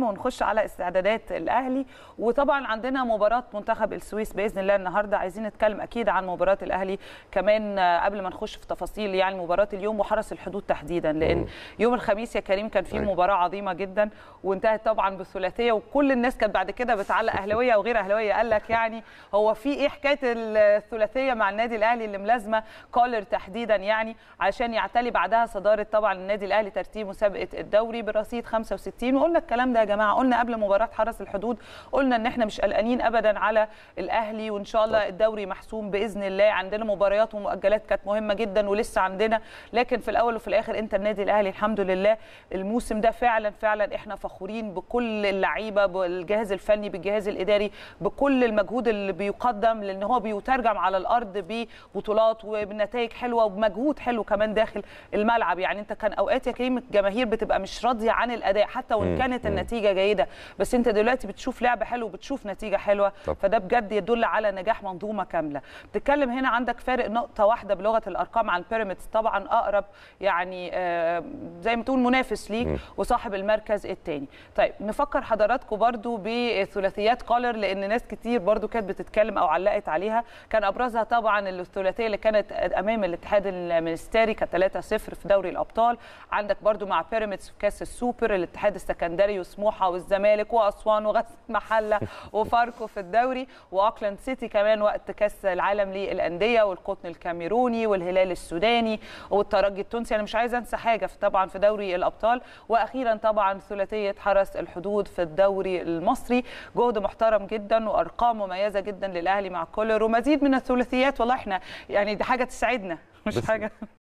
المهم ونخش على استعدادات الاهلي وطبعا عندنا مباراه منتخب السويس باذن الله النهارده عايزين نتكلم اكيد عن مباراه الاهلي كمان قبل ما نخش في تفاصيل يعني مباراه اليوم وحرس الحدود تحديدا لان يوم الخميس يا كريم كان في مباراه عظيمه جدا وانتهت طبعا بالثلاثيه وكل الناس كانت بعد كده بتعلق اهلاويه وغير اهلاويه قال لك يعني هو في ايه حكايه الثلاثيه مع النادي الاهلي اللي ملازمه كولر تحديدا يعني عشان يعتلي بعدها صداره طبعا النادي الاهلي ترتيب مسابقه الدوري برصيد 65 وقلنا الكلام ده يا جماعه قلنا قبل مباراه حرس الحدود قلنا ان احنا مش قلقانين ابدا على الاهلي وان شاء الله الدوري محسوم باذن الله عندنا مباريات ومؤجلات كانت مهمه جدا ولسه عندنا لكن في الاول وفي الاخر انت النادي الاهلي الحمد لله الموسم ده فعلا فعلا احنا فخورين بكل اللعيبه بالجهاز الفني بالجهاز الاداري بكل المجهود اللي بيقدم لان هو بيترجم على الارض ببطولات وبنتائج حلوه وبمجهود حلو كمان داخل الملعب يعني انت كان اوقات يا كريم الجماهير بتبقى مش راضيه عن الاداء حتى وان كانت النتيجه جيده بس انت دلوقتي بتشوف لعب حلو وبتشوف نتيجه حلوه طب. فده بجد يدل على نجاح منظومه كامله بتتكلم هنا عندك فارق نقطه واحده بلغه الارقام عن بيراميدز طبعا اقرب يعني آه زي ما تقول منافس ليك وصاحب المركز الثاني طيب نفكر حضراتكم برضو بثلاثيات كولر لان ناس كتير برضو كانت بتتكلم او علقت عليها كان ابرزها طبعا الثلاثيه اللي كانت امام الاتحاد المنستيري كانت 3-0 في دوري الابطال عندك برضو مع بيراميدز في كاس السوبر الاتحاد السكندري وسموحه والزمالك واسوان وغزل محله وفاركو في الدوري واوكلاند سيتي كمان وقت كاس العالم للانديه والقطن الكاميروني والهلال السوداني والترجي التونسي انا مش عايزه انسى حاجه في طبعا في دوري الابطال واخيرا طبعا ثلاثيه حرس الحدود في الدوري المصري جهد محترم جدا وارقام مميزه جدا للاهلي مع كولر ومزيد من الثلاثيات والله احنا يعني دي حاجه تسعدنا مش حاجه